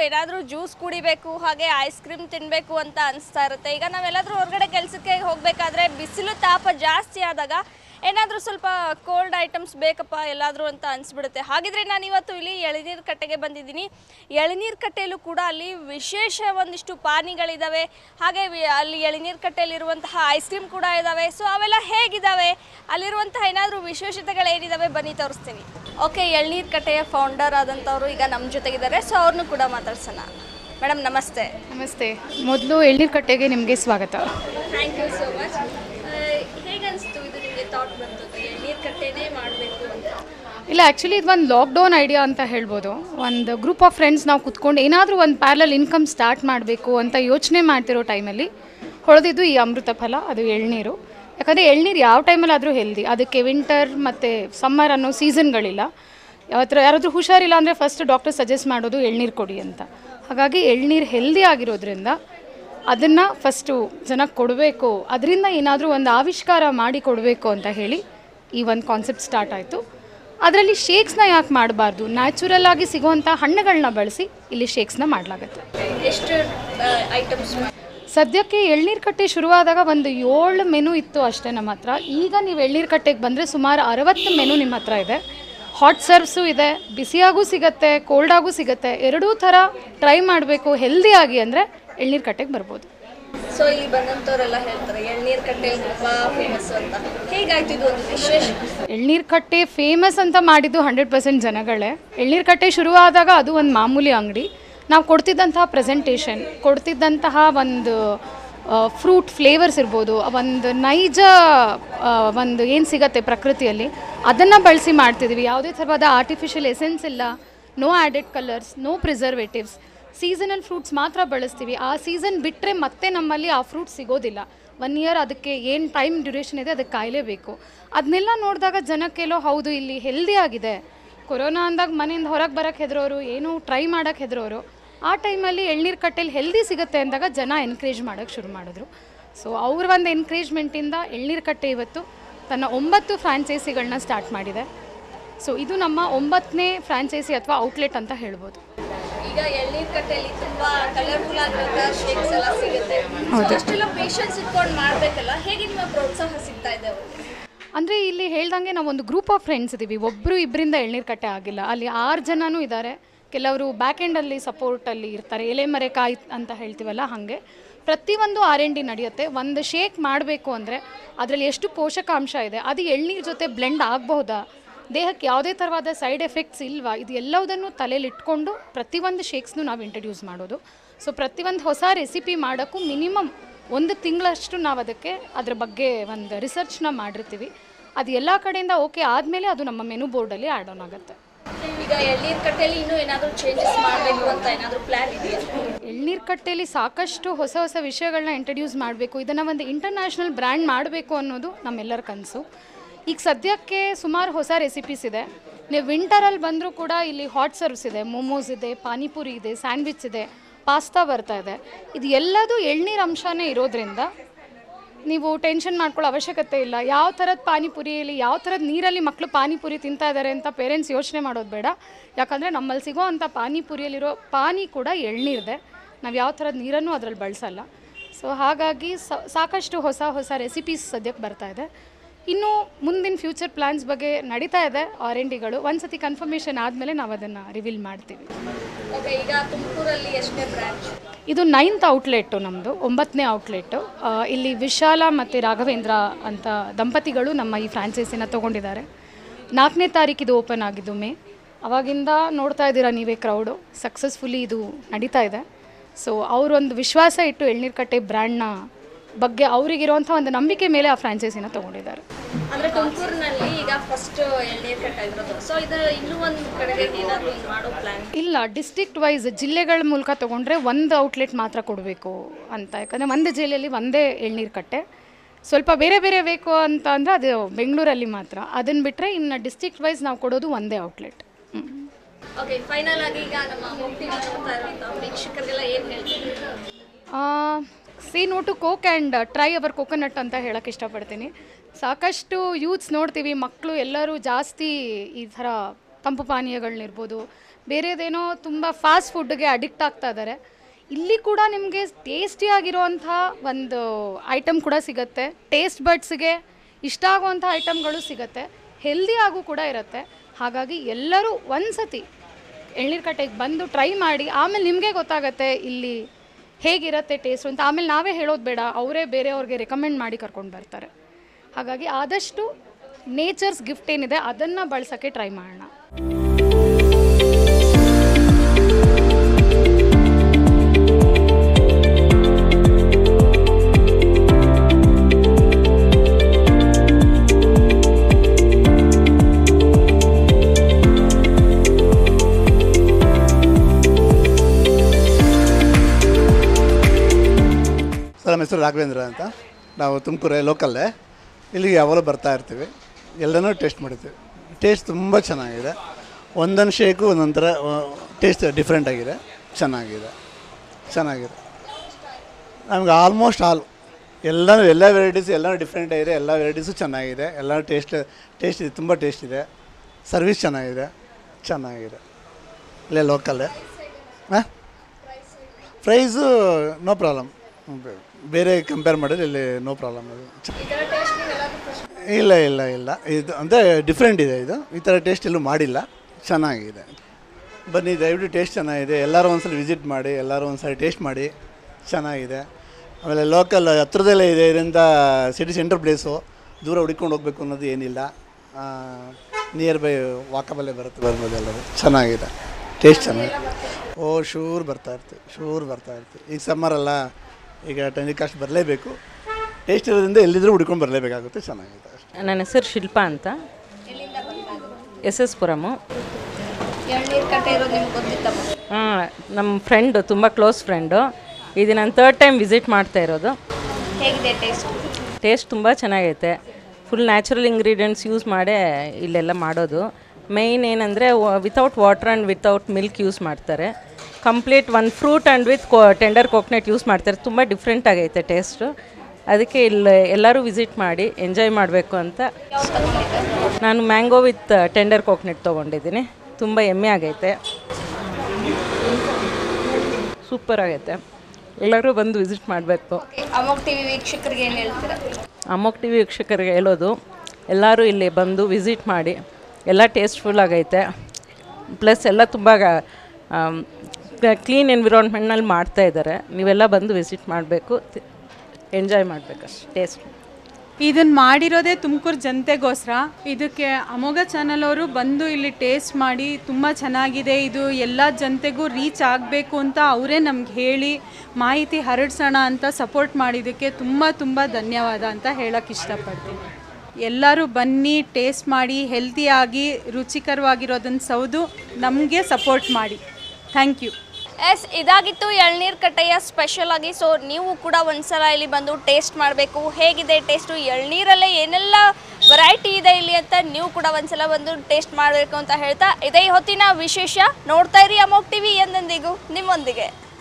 ಏನಾದರೂ ಜ್ಯೂಸ್ ಕುಡಿಬೇಕು ಹಾಗೆ ಐಸ್ ಕ್ರೀಮ್ ತಿನ್ನಬೇಕು ಅಂತ ಅನಿಸ್ತಾ ಇರುತ್ತೆ ಈಗ ನಾವೆಲ್ಲಾದರೂ ಹೊರಗಡೆ ಕೆಲಸಕ್ಕೆ ಹೋಗಬೇಕಾದ್ರೆ ಬಿಸಿಲು ತಾಪ ಜಾಸ್ತಿ ಆದಾಗ ಏನಾದರೂ ಸ್ವಲ್ಪ ಕೋಲ್ಡ್ ಐಟಮ್ಸ್ ಬೇಕಪ್ಪ ಎಲ್ಲಾದರೂ ಅಂತ ಅನಿಸ್ಬಿಡುತ್ತೆ ಹಾಗಿದ್ರೆ ನಾನು ಇವತ್ತು ಇಲ್ಲಿ ಎಳನೀರು ಕಟ್ಟೆಗೆ ಬಂದಿದ್ದೀನಿ ಎಳನೀರು ಕಟ್ಟೆಯಲ್ಲೂ ಕೂಡ ಅಲ್ಲಿ ವಿಶೇಷ ಒಂದಿಷ್ಟು ಪಾನಿಗಳಿದ್ದಾವೆ ಹಾಗೆ ವಿ- ಅಲ್ಲಿ ಎಳನೀರು ಕಟ್ಟೆಯಲ್ಲಿರುವಂತಹ ಐಸ್ ಕ್ರೀಮ್ ಕೂಡ ಇದ್ದಾವೆ ಸೊ ಅವೆಲ್ಲ ಹೇಗಿದ್ದಾವೆ ಅಲ್ಲಿರುವಂತಹ ಏನಾದರೂ ವಿಶೇಷತೆಗಳೇನಿದ್ದಾವೆ ಬನ್ನಿ ತೋರಿಸ್ತೀನಿ ಓಕೆ ಎಳ್ನೀರು ಕಟ್ಟೆಯ ಫೌಂಡರ್ ಆದಂಥವ್ರು ಈಗ ನಮ್ಮ ಜೊತೆಗಿದ್ದಾರೆ ಸೊ ಅವ್ರನ್ನೂ ಕೂಡ ಮಾತಾಡ್ಸೋಣ ಮೇಡಮ್ ನಮಸ್ತೆ ನಮಸ್ತೆ ಮೊದಲು ಎಳ್ನೀರು ಕಟ್ಟೆಗೆ ನಿಮಗೆ ಸ್ವಾಗತ ಥ್ಯಾಂಕ್ ಯು ಸೋ ಮಚ್ ಹೇಗೆ ಅನಿಸ್ತು ಇದು ನಿಮಗೆ ಥಾಟ್ ಬಂತು ಎಳ್ನೀರು ಕಟ್ಟೆನೇ ಮಾಡಬೇಕು ಅಂತ ಇಲ್ಲ ಆ್ಯಕ್ಚುಲಿ ಇದು ಒಂದು ಲಾಕ್ಡೌನ್ ಐಡಿಯಾ ಅಂತ ಹೇಳ್ಬೋದು ಒಂದು ಗ್ರೂಪ್ ಆಫ್ ಫ್ರೆಂಡ್ಸ್ ನಾವು ಕುತ್ಕೊಂಡು ಏನಾದರೂ ಒಂದು ಪ್ಯಾರಲಲ್ ಇನ್ಕಮ್ ಸ್ಟಾರ್ಟ್ ಮಾಡಬೇಕು ಅಂತ ಯೋಚನೆ ಮಾಡ್ತಿರೋ ಟೈಮಲ್ಲಿ ಹೊಳೆದಿದ್ದು ಈ ಅಮೃತ ಫಲ ಅದು ಎಳ್ನೀರು ಯಾಕಂದರೆ ಎಳ್ನೀರು ಯಾವ ಟೈಮಲ್ಲಾದರೂ ಹೆಲ್ದಿ ಅದಕ್ಕೆ ವಿಂಟರ್ ಮತ್ತು ಸಮ್ಮರ್ ಅನ್ನೋ ಸೀಸನ್ಗಳಿಲ್ಲ ಯಾವತ್ತರ ಯಾರಾದರೂ ಹುಷಾರಿಲ್ಲ ಅಂದರೆ ಫಸ್ಟ್ ಡಾಕ್ಟರ್ ಸಜೆಸ್ಟ್ ಮಾಡೋದು ಎಳ್ನೀರು ಕೊಡಿ ಅಂತ ಹಾಗಾಗಿ ಎಳ್ನೀರು ಹೆಲ್ದಿ ಆಗಿರೋದ್ರಿಂದ ಅದನ್ನು ಫಸ್ಟು ಜನಕ್ಕೆ ಕೊಡಬೇಕು ಅದರಿಂದ ಏನಾದರೂ ಒಂದು ಆವಿಷ್ಕಾರ ಮಾಡಿ ಕೊಡಬೇಕು ಅಂತ ಹೇಳಿ ಈ ಒಂದು ಕಾನ್ಸೆಪ್ಟ್ ಸ್ಟಾರ್ಟ್ ಆಯಿತು ಅದರಲ್ಲಿ ಶೇಕ್ಸ್ನ ಯಾಕೆ ಮಾಡಬಾರ್ದು ನ್ಯಾಚುರಲ್ ಆಗಿ ಸಿಗುವಂಥ ಹಣ್ಣುಗಳನ್ನ ಬಳಸಿ ಇಲ್ಲಿ ಶೇಕ್ಸ್ನ ಮಾಡಲಾಗುತ್ತೆ ಎಷ್ಟು ಐಟಮ್ಸ್ ಸದ್ಯಕ್ಕೆ ಎಳ್ನೀರು ಕಟ್ಟೆ ಶುರುವಾದಾಗ ಒಂದು ಏಳು ಮೆನು ಇತ್ತು ಅಷ್ಟೇ ನಮ್ಮ ಹತ್ರ ಈಗ ನೀವು ಎಳ್ನೀರು ಕಟ್ಟೆಗೆ ಬಂದರೆ ಸುಮಾರು ಅರವತ್ತು ಮೆನು ನಿಮ್ಮ ಹತ್ರ ಇದೆ ಹಾಟ್ ಸರ್ವ್ಸು ಇದೆ ಬಿಸಿಯಾಗೂ ಸಿಗುತ್ತೆ ಕೋಲ್ಡಾಗೂ ಸಿಗುತ್ತೆ ಎರಡೂ ಥರ ಟ್ರೈ ಮಾಡಬೇಕು ಹೆಲ್ದಿಯಾಗಿ ಅಂದರೆ ಎಳ್ನೀರು ಕಟ್ಟೆಗೆ ಬರ್ಬೋದು ಸೊ ಇಲ್ಲಿ ಬಂದಂಥವರೆಲ್ಲ ಹೇಳ್ತಾರೆ ಎಳ್ನೀರು ಕಟ್ಟೆ ತುಂಬ ಫೇಮಸ್ ಅಂತ ಹೇಗಾಯ್ತು ಇದು ಒಂದು ವಿಶೇಷ ಎಳ್ನೀರು ಕಟ್ಟೆ ಫೇಮಸ್ ಅಂತ ಮಾಡಿದ್ದು ಹಂಡ್ರೆಡ್ ಪರ್ಸೆಂಟ್ ಜನಗಳೇ ಎಳ್ನೀರು ಕಟ್ಟೆ ಶುರುವಾದಾಗ ಅದು ಒಂದು ಮಾಮೂಲಿ ಅಂಗಡಿ ನಾವು ಕೊಡ್ತಿದ್ದಂತಹ ಪ್ರೆಸೆಂಟೇಷನ್ ಕೊಡ್ತಿದ್ದಂತಹ ಒಂದು ಫ್ರೂಟ್ ಫ್ಲೇವರ್ಸ್ ಇರ್ಬೋದು ಆ ಒಂದು ನೈಜ ಆ, ಒಂದು ಏನು ಸಿಗತ್ತೆ ಪ್ರಕೃತಿಯಲ್ಲಿ ಅದನ್ನು ಬಳಸಿ ಮಾಡ್ತಿದ್ವಿ ಯಾವುದೇ ಥರವಾದ ಆರ್ಟಿಫಿಷಿಯಲ್ ಎಸೆನ್ಸ್ ಇಲ್ಲ no added colours no preservatives seasonal fruits ಮಾತ್ರ ಬಳಸ್ತೀವಿ ಆ ಸೀಸನ್ ಬಿಟ್ಟರೆ ಮತ್ತೆ ನಮ್ಮಲ್ಲಿ ಆ ಫ್ರೂಟ್ ಸಿಗೋದಿಲ್ಲ ಒನ್ ಇಯರ್ ಅದಕ್ಕೆ ಏನು ಟೈಮ್ ಡ್ಯೂರೇಷನ್ ಇದೆ ಅದಕ್ಕೆ ಕಾಯಲೇಬೇಕು ಅದನ್ನೆಲ್ಲ ನೋಡಿದಾಗ ಜನಕ್ಕೆಲ್ಲೋ ಹೌದು ಇಲ್ಲಿ ಹೆಲ್ದಿ ಆಗಿದೆ ಕೊರೋನಾ ಅಂದಾಗ ಮನೆಯಿಂದ ಹೊರಗೆ ಬರೋಕ್ಕೆ ಹೆದರೋರು ಏನೂ ಟ್ರೈ ಮಾಡೋಕ್ಕೆ ಹೆದರೋರು ಆ ಟೈಮಲ್ಲಿ ಎಳ್ನೀರು ಕಟ್ಟೆಲಿ ಹೆಲ್ದಿ ಸಿಗುತ್ತೆ ಅಂದಾಗ ಜನ ಎನ್ಕರೇಜ್ ಮಾಡೋಕ್ಕೆ ಶುರು ಮಾಡಿದ್ರು ಸೊ ಅವ್ರ ಒಂದು ಎನ್ಕರೇಜ್ಮೆಂಟಿಂದ ಎಳ್ನೀರು ಕಟ್ಟೆ ಇವತ್ತು ತನ್ನ ಒಂಬತ್ತು ಫ್ರಾಂಚೈಸಿಗಳನ್ನ ಸ್ಟಾರ್ಟ್ ಮಾಡಿದೆ ಸೊ ಇದು ನಮ್ಮ ಒಂಬತ್ತನೇ ಫ್ರಾಂಚೈಸಿ ಅಥವಾ ಔಟ್ಲೆಟ್ ಅಂತ ಹೇಳ್ಬೋದು ಈಗ ಎಳ್ನೀರು ಕಟ್ಟೆಯಲ್ಲಿ ತುಂಬಾ ಕಲರ್ಫುಲ್ ಆಗಿರೋ ಶೇಕ್ಸ್ ಎಲ್ಲ ಸಿಗುತ್ತೆ So ಅಷ್ಟೆಲ್ಲ ಪೇಷನ್ಸ್ ಇಟ್ಕೊಂಡು ಮಾಡಬೇಕಲ್ಲ ಹೇಗೆ ನಿಮ್ಮ ಪ್ರೋತ್ಸಾಹ ಸಿಗ್ತಾ ಇದೆ ಅವ್ರಿಗೆ ಅಂದರೆ ಇಲ್ಲಿ ಹೇಳ್ದಂಗೆ ನಾವು ಒಂದು ಗ್ರೂಪ್ ಆಫ್ ಫ್ರೆಂಡ್ಸ್ ಇದ್ದೀವಿ ಒಬ್ಬರು ಇಬ್ಬರಿಂದ ಎಳ್ನೀರು ಕಟ್ಟೆ ಆಗಿಲ್ಲ ಅಲ್ಲಿ ಆರು ಜನನೂ ಇದ್ದಾರೆ ಕೆಲವರು ಬ್ಯಾಕ್ ಎಂಡಲ್ಲಿ ಸಪೋರ್ಟಲ್ಲಿ ಇರ್ತಾರೆ ಎಲೆ ಮರೆ ಕಾಯಿ ಅಂತ ಹೇಳ್ತೀವಲ್ಲ ಹಾಗೆ ಪ್ರತಿಯೊಂದು ಆರ್ ಎನ್ ಡಿ ನಡೆಯುತ್ತೆ ಒಂದು ಶೇಕ್ ಮಾಡಬೇಕು ಅಂದರೆ ಅದರಲ್ಲಿ ಎಷ್ಟು ಪೋಷಕಾಂಶ ಇದೆ ಅದು ಎಳ್ನೀರು ಜೊತೆ ಬ್ಲೆಂಡ್ ಆಗಬಹುದಾ ದೇಹಕ್ಕೆ ಯಾವುದೇ ಥರವಾದ ಸೈಡ್ ಎಫೆಕ್ಟ್ಸ್ ಇಲ್ವಾ ಇದು ಎಲ್ಲವುದನ್ನು ತಲೆಯಲ್ಲಿ ಇಟ್ಕೊಂಡು ಪ್ರತಿಯೊಂದು ಶೇಕ್ಸ್ನು ನಾವು ಇಂಟ್ರಡ್ಯೂಸ್ ಮಾಡೋದು ಸೊ ಪ್ರತಿಯೊಂದು ಹೊಸ ರೆಸಿಪಿ ಮಾಡೋಕ್ಕೂ ಮಿನಿಮಮ್ ಒಂದು ತಿಂಗಳಷ್ಟು ನಾವು ಅದಕ್ಕೆ ಅದ್ರ ಬಗ್ಗೆ ಒಂದು ರಿಸರ್ಚ್ನ ಮಾಡಿರ್ತೀವಿ ಅದು ಎಲ್ಲ ಕಡೆಯಿಂದ ಓಕೆ ಆದಮೇಲೆ ಅದು ನಮ್ಮ ಮೆನು ಬೋರ್ಡಲ್ಲಿ ಆ್ಯಡ್ ಆನ್ ಆಗುತ್ತೆ ಈಗ ಎಳ್ನೀರು ಕಟ್ಟೆಯಲ್ಲಿ ಇನ್ನೂ ಏನಾದರೂ ಚೇಂಜಸ್ ಮಾಡಬೇಕು ಅಂತ ಏನಾದರೂ ಪ್ಲಾನ್ ಇದೆಯಾ ಎಳ್ನೀರು ಕಟ್ಟೆಯಲ್ಲಿ ಸಾಕಷ್ಟು ಹೊಸ ಹೊಸ ವಿಷಯಗಳನ್ನ ಇಂಟ್ರಡ್ಯೂಸ್ ಮಾಡಬೇಕು ಇದನ್ನು ಒಂದು ಇಂಟರ್ನ್ಯಾಷನಲ್ ಬ್ರ್ಯಾಂಡ್ ಮಾಡಬೇಕು ಅನ್ನೋದು ನಮ್ಮೆಲ್ಲರ ಕನಸು ಈಗ ಸದ್ಯಕ್ಕೆ ಸುಮಾರು ಹೊಸ ರೆಸಿಪೀಸ್ ಇದೆ ನೀವು ವಿಂಟರಲ್ಲಿ ಬಂದರೂ ಕೂಡ ಇಲ್ಲಿ ಹಾಟ್ ಸರ್ವ್ಸ್ ಇದೆ ಮೋಮೋಸ್ ಇದೆ ಪಾನಿಪುರಿ ಇದೆ ಸ್ಯಾಂಡ್ವಿಚ್ ಇದೆ ಪಾಸ್ತಾ ಬರ್ತಾ ಇದೆ ಇದು ಎಲ್ಲದೂ ಎಳ್ನೀರು ಅಂಶನೇ ಇರೋದ್ರಿಂದ ನೀವು ಟೆನ್ಷನ್ ಮಾಡ್ಕೊಳ್ಳೋ ಅವಶ್ಯಕತೆ ಇಲ್ಲ ಯಾವ ಥರದ ಪಾನಿಪುರಿಯಲ್ಲಿ ಯಾವ ಥರದ ನೀರಲ್ಲಿ ಮಕ್ಕಳು ಪಾನಿಪುರಿ ತಿಂತಾ ಇದ್ದಾರೆ ಅಂತ ಪೇರೆಂಟ್ಸ್ ಯೋಚನೆ ಮಾಡೋದು ಬೇಡ ಯಾಕಂದರೆ ನಮ್ಮಲ್ಲಿ ಸಿಗೋ ಅಂಥ ಪಾನಿಪುರಿಯಲ್ಲಿರೋ ಪಾನಿ ಕೂಡ ಎಳ್ನೀರಿದೆ ನಾವು ಯಾವ ಥರದ ನೀರನ್ನು ಅದರಲ್ಲಿ ಬಳಸಲ್ಲ ಸೊ ಹಾಗಾಗಿ ಸ- ಸಾಕಷ್ಟು ಹೊಸ ಹೊಸ ರೆಸಿಪೀಸ್ ಸದ್ಯಕ್ಕೆ ಬರ್ತಾ ಇದೆ ಇನ್ನು ಮುಂದಿನ ಫ್ಯೂಚರ್ ಪ್ಲ್ಯಾನ್ಸ್ ಬಗ್ಗೆ ನಡೀತಾ ಇದೆ ಆರ್ ಎನ್ ಡಿಗಳು ಒಂದ್ಸತಿ ಕನ್ಫರ್ಮೇಷನ್ ಆದಮೇಲೆ ನಾವು ಅದನ್ನು ರಿವೀಲ್ ಮಾಡ್ತೀವಿ ಓಕೆ ಈಗ ತುಮಕೂರಲ್ಲಿ ಎಷ್ಟನೇ ಬ್ರಾಂಚ್ ಇದು ನೈನ್ತ್ ಔಟ್ಲೆಟ್ಟು ನಮ್ಮದು ಒಂಬತ್ತನೇ ಔಟ್ಲೆಟ್ಟು ಆ, ಇಲ್ಲಿ ವಿಶಾಲ ಮತ್ತು ರಾಘವೇಂದ್ರ ಅಂತ ದಂಪತಿಗಳು ನಮ್ಮ ಈ ಫ್ರಾಂಚೈಸಿನ ತೊಗೊಂಡಿದ್ದಾರೆ ನಾಲ್ಕನೇ ತಾರೀಕು ಇದು ಓಪನ್ ಆಗಿದ್ದು ಮೇ ಅವಾಗಿಂದ ನೋಡ್ತಾ ಇದ್ದೀರಾ ನೀವೇ ಕ್ರೌಡು ಸಕ್ಸಸ್ಫುಲಿ ಇದು ನಡೀತಾ ಇದೆ ಸೊ ಅವರೊಂದು ವಿಶ್ವಾಸ ಇಟ್ಟು ಎಳ್ನೀರು ಕಟ್ಟೆ ಬ್ರ್ಯಾಂಡ್ನ ಬಗ್ಗೆ ಅವರಿಗಿರುವಂಥ ಒಂದು ನಂಬಿಕೆ ಮೇಲೆ ಆ ಫ್ರಾಂಚೈಸಿನ ತೊಗೊಂಡಿದ್ದಾರೆ ಅಂದರೆ ತುಮಕೂರಿನಲ್ಲಿ ಈಗ ಫಸ್ಟ್ ಎಳ್ನೀರು ಕಟ್ಟೆ ಇರೋದು ಸೊ ಇದು ಇನ್ನೂ ಒಂದು ಕಡೆಗೆ ಏನಾದರೂ ಒಂದು ಮಾಡೋ ಪ್ಲಾನ್ ಇಲ್ಲ ಡಿಸ್ಟ್ರಿಕ್ಟ್ ವೈಸ್ ಜಿಲ್ಲೆಗಳ ಮೂಲಕ ತೊಗೊಂಡ್ರೆ ಒಂದು ಔಟ್ಲೆಟ್ ಮಾತ್ರ ಕೊಡಬೇಕು ಅಂತ ಯಾಕಂದರೆ ಒಂದು ಜಿಲ್ಲೆಯಲ್ಲಿ ಒಂದೇ ಎಳ್ನೀರು ಕಟ್ಟೆ ಸ್ವಲ್ಪ ಬೇರೆ ಬೇರೆ ಬೇಕು ಅಂತ ಅಂದರೆ ಅದು ಬೆಂಗಳೂರಲ್ಲಿ ಮಾತ್ರ ಅದನ್ನು ಬಿಟ್ಟರೆ ಇನ್ನು ಡಿಸ್ಟ್ರಿಕ್ಟ್ ವೈಸ್ ನಾವು ಕೊಡೋದು ಒಂದೇ ಔಟ್ಲೆಟ್ ಓಕೆ ಫೈನಲ್ ಆಗಿ ಈಗ ನಮ್ಮ ಹೋಮ್ ಟಿವಿ ನೋಡ್ತಾ ಇರುವಂಥ ವೀಕ್ಷಕರಿಗೆಲ್ಲ ಏನು ಹೇಳ್ತೀವಿ say no to Coke and try our coconut ಅಂತ ಹೇಳಕ್ಕೆ ಇಷ್ಟಪಡ್ತೀನಿ ಸಾಕಷ್ಟು ಯೂತ್ಸ್ ನೋಡ್ತೀವಿ ಮಕ್ಕಳು ಎಲ್ಲರೂ ಜಾಸ್ತಿ ಈ ಥರ ತಂಪು ಪಾನೀಯಗಳನ್ನಿರ್ಬೋದು ಬೇರೆದೇನೋ ತುಂಬ ಫಾಸ್ಟ್ ಫುಡ್ಗೆ ಅಡಿಕ್ಟ್ ಆಗ್ತಾ ಇದ್ದಾರೆ ಇಲ್ಲಿ ಕೂಡ ನಿಮಗೆ ಟೇಸ್ಟಿಯಾಗಿರುವಂಥ ಒಂದು ಐಟಮ್ ಕೂಡ ಸಿಗುತ್ತೆ ಟೇಸ್ಟ್ ಬಡ್ಸ್ಗೆ ಇಷ್ಟ ಆಗುವಂಥ ಐಟಮ್ಗಳು ಸಿಗುತ್ತೆ ಹೆಲ್ದಿ ಆಗು ಕೂಡ ಇರುತ್ತೆ ಹಾಗಾಗಿ ಎಲ್ಲರೂ ಒಂದು ಸತಿ ಎಳ್ನೀರು ಕಟ್ಟೆಗೆ ಬಂದು ಟ್ರೈ ಮಾಡಿ ಆಮೇಲೆ ನಿಮಗೆ ಗೊತ್ತಾಗತ್ತೆ ಇಲ್ಲಿ ಹೇಗಿರುತ್ತೆ ಟೇಸ್ಟ್ ಅಂತ ಆಮೇಲೆ ನಾವೇ ಹೇಳೋದು ಬೇಡ ಅವರೇ ಬೇರೆಯವ್ರಿಗೆ ರೆಕಮೆಂಡ್ ಮಾಡಿ ಕರ್ಕೊಂಡು ಬರ್ತಾರೆ ಹಾಗಾಗಿ ಆದಷ್ಟು ನೇಚರ್ಸ್ ಗಿಫ್ಟ್ ಏನಿದೆ ಅದನ್ನು ಬಳಸೋಕ್ಕೆ ಟ್ರೈ ಮಾಡೋಣ ಸರ್ ನಮ್ಮ ಹೆಸರು ರಾಘವೇಂದ್ರ ಅಂತ ನಾವು ತುಮಕೂರೇ ಲೋಕಲ್ಲೇ ಇಲ್ಲಿಗೆ ಯಾವಾಗಲೂ ಬರ್ತಾ ಇರ್ತೀವಿ ಎಲ್ಲನೂ ಟೇಸ್ಟ್ ಮಾಡಿರ್ತೀವಿ ಟೇಸ್ಟ್ ತುಂಬ ಚೆನ್ನಾಗಿದೆ ಒಂದೊಂದು ಶೇಕು ಒಂದೊಂಥರ ಟೇಸ್ಟ್ ಡಿಫ್ರೆಂಟ್ ಆಗಿದೆ ಚೆನ್ನಾಗಿದೆ ಚೆನ್ನಾಗಿದೆ ನಮ್ಗೆ ಆಲ್ಮೋಸ್ಟ್ ಆಲ್ ಎಲ್ಲನೂ ಎಲ್ಲ ವೆರೈಟೀಸ್ ಎಲ್ಲನೂ ಡಿಫ್ರೆಂಟ್ ಆಗಿದೆ ಎಲ್ಲ ವೆರೈಟೀಸು ಚೆನ್ನಾಗಿದೆ ಎಲ್ಲ ಟೇಸ್ಟ್ ಟೇಸ್ಟ್ ಇದೆ ತುಂಬ ಟೇಸ್ಟ್ ಇದೆ ಸರ್ವಿಸ್ ಚೆನ್ನಾಗಿದೆ ಚೆನ್ನಾಗಿದೆ ಇಲ್ಲೇ ಲೋಕಲ್ಲೇ ಹಾಂ ಪ್ರೈಸು ನೋ ಪ್ರಾಬ್ಲಮ್ ಬೇರೆ ಕಂಪೇರ್ ಮಾಡಿದ್ರೆ ಇಲ್ಲಿ ನೋ ಪ್ರಾಬ್ಲಮ್ ಅದು ಚ- ಇಲ್ಲ ಇಲ್ಲ ಇಲ್ಲ ಇದು ಅಂದರೆ ಡಿಫ್ರೆಂಟ್ ಇದೆ ಇದು ಈ ಥರ ಟೇಸ್ಟ್ ಎಲ್ಲೂ ಮಾಡಿಲ್ಲ ಚೆನ್ನಾಗಿದೆ ಬನ್ನಿ ದಯವಿಟ್ಟು ಟೇಸ್ಟ್ ಚೆನ್ನಾಗಿದೆ ಎಲ್ಲರೂ ಒಂದ್ಸಲ ವಿಸಿಟ್ ಮಾಡಿ ಎಲ್ಲರೂ ಒಂದ್ಸಲ ಟೇಸ್ಟ್ ಮಾಡಿ ಚೆನ್ನಾಗಿದೆ ಆಮೇಲೆ ಲೋಕಲ್ ಹತ್ರದಲ್ಲೇ ಇದೆ ಇದರಿಂದ ಸಿಟಿ ಸೆಂಟ್ರ್ ಪ್ಲೇಸು ದೂರ ಹುಡ್ಕೊಂಡು ಹೋಗ್ಬೇಕು ಅನ್ನೋದು ಏನಿಲ್ಲ ನಿಯರ್ ಬೈ ವಾಕಬಲ್ಲೇ ಬರುತ್ತೆ ಬರ್ಬೋದು ಎಲ್ಲರೂ ಚೆನ್ನಾಗಿದೆ ಟೇಸ್ಟ್ ಚೆನ್ನಾಗಿದೆ ಓ ಶೂರ್ ಬರ್ತಾ ಇರ್ತೀವಿ ಶೂರ್ ಬರ್ತಾ ಇರ್ತೀವಿ ಈಗ ಸಮ್ಮರ್ ಅಲ್ಲ ಈಗ ಟೆನ್ ಕಾಸ್ಟ್ ಬರಲೇಬೇಕು ಟೇಸ್ಟ್ ಇರೋದ್ರಿಂದ ಎಲ್ಲಿದ್ರೂ ಹುಡ್ಕೊಂಡು ಬರಲೇಬೇಕಾಗುತ್ತೆ ಚೆನ್ನಾಗಿದೆ ಅಷ್ಟೇ ನನ್ನ ಹೆಸರು ಶಿಲ್ಪ ಅಂತ ಎಸ್ ಎಸ್ ಪುರಮು ಎಳ್ನೀರು ಕಟ್ಟೆ ಇರೋದು ನಿಮ್ಗೆ ಗೊತ್ತಿತ್ತಮ್ಮ ಹಾಂ ನಮ್ಮ ಫ್ರೆಂಡು ತುಂಬ ಕ್ಲೋಸ್ ಫ್ರೆಂಡು ಇದು ನಾನು ತರ್ಡ್ ಟೈಮ್ ವಿಸಿಟ್ ಮಾಡ್ತಾ ಇರೋದು ಹೇಗಿದೆ ಟೇಸ್ಟ್ ಟೇಸ್ಟ್ ತುಂಬ ಚೆನ್ನಾಗೈತೆ ಫುಲ್ ನ್ಯಾಚುರಲ್ ಇಂಗ್ರೀಡಿಯೆಂಟ್ಸ್ ಯೂಸ್ ಮಾಡೇ ಇಲ್ಲೆಲ್ಲ ಮಾಡೋದು ಮೇಯ್ನ್ ಏನಂದರೆ without water and without milk use ಮಾಡ್ತಾರೆ complete one fruit and with ಕೋ ಟೆಂಡರ್ ಕೋಕ್ನಟ್ ಯೂಸ್ ಮಾಡ್ತಾರೆ ತುಂಬ ಡಿಫ್ರೆಂಟ್ ಆಗೈತೆ ಟೇಸ್ಟು ಅದಕ್ಕೆ ಇಲ್ಲಿ ಎಲ್ಲರೂ ವಿಸಿಟ್ ಮಾಡಿ ಎಂಜಾಯ್ ಮಾಡಬೇಕು ಅಂತ ನಾನು ಮ್ಯಾಂಗೋ ವಿತ್ ಟೆಂಡರ್ ಕೋಕ್ನಟ್ ತೊಗೊಂಡಿದ್ದೀನಿ ತುಂಬ ಎಮ್ಮೆ ಆಗೈತೆ ಸೂಪರ್ ಆಗೈತೆ ಎಲ್ಲರೂ ಬಂದು ವಿಸಿಟ್ ಮಾಡಬೇಕು ಅಮೋಕ್ ಟಿವಿ ವೀಕ್ಷಕರಿಗೆ ಏನು ಹೇಳ್ತೀರಾ ಅಮೋಕ್ ಟಿ ವಿ ವೀಕ್ಷಕರಿಗೆ ಹೇಳೋದು ಎಲ್ಲರೂ ಇಲ್ಲಿ ಬಂದು ವಿಸಿಟ್ ಮಾಡಿ ಎಲ್ಲ ಟೇಸ್ಟ್ಫುಲ್ ಆಗೈತೆ ಪ್ಲಸ್ ಎಲ್ಲ ತುಂಬ ಕ್ಲೀನ್ ಎನ್ವಿರಾನ್ಮೆಂಟ್ನಲ್ಲಿ ಮಾಡ್ತಾ ಇದ್ದಾರೆ ನೀವೆಲ್ಲ ಬಂದು ವಿಸಿಟ್ ಮಾಡಬೇಕು ಎಂಜಾಯ್ ಮಾಡಬೇಕಷ್ಟು ಟೇಸ್ಟ್ ಇದನ್ನ ಮಾಡಿರೋದೇ ತುಮಕೂರು ಜನತೆಗೋಸ್ಕರ ಇದಕ್ಕೆ ಅಮೋಘ ಚಾನಲ್ ಅವರು ಬಂದು ಇಲ್ಲಿ ಟೇಸ್ಟ್ ಮಾಡಿ ತುಂಬ ಚೆನ್ನಾಗಿದೆ ಇದು ಎಲ್ಲ ಜನತೆಗೂ ರೀಚ್ ಆಗಬೇಕು ಅಂತ ಅವರೇ ನಮ್ಗೆ ಹೇಳಿ ಮಾಹಿತಿ ಹರಡ್ಸೋಣ ಅಂತ ಸಪೋರ್ಟ್ ಮಾಡಿದ್ದಕ್ಕೆ ತುಂಬ ತುಂಬ ಧನ್ಯವಾದ ಅಂತ ಹೇಳಕ್ಕೆ ಇಷ್ಟಪಡ್ತೀನಿ ಎಲ್ಲರೂ ಬನ್ನಿ ಟೇಸ್ಟ್ ಮಾಡಿ ಹೆಲ್ತಿಯಾಗಿ ರುಚಿಕರವಾಗಿರೋದನ್ನು ಸೌದು ನಮಗೆ ಸಪೋರ್ಟ್ ಮಾಡಿ ಥ್ಯಾಂಕ್ ಯು ಎಸ್ ಇದಾಗಿತ್ತು ಎಳ್ನೀರು ಕಟ್ಟೆಯ ಸ್ಪೆಷಲ್ ಆಗಿ ಸೊ ನೀವು ಕೂಡ ಒಂದ್ಸಲ ಇಲ್ಲಿ ಬಂದು ಟೇಸ್ಟ್ ಮಾಡಬೇಕು ಹೇಗಿದೆ ಟೇಸ್ಟು ಎಳ್ನೀರಲ್ಲೇ ಏನೆಲ್ಲ ವೆರೈಟಿ ಇದೆ ಇಲ್ಲಿ ಅಂತ ನೀವು ಕೂಡ ಒಂದ್ಸಲ ಬಂದು ಟೇಸ್ಟ್ ಮಾಡಬೇಕು ಅಂತ ಹೇಳ್ತಾ ಇದೇ ಹೊತ್ತಿನ ವಿಶೇಷ ನೋಡ್ತಾ ಇರಿ ಅಮೋಕ್ ಟಿವಿ ಎಂದೆಂದಿಗೂ ನಿಮ್ಮೊಂದಿಗೆ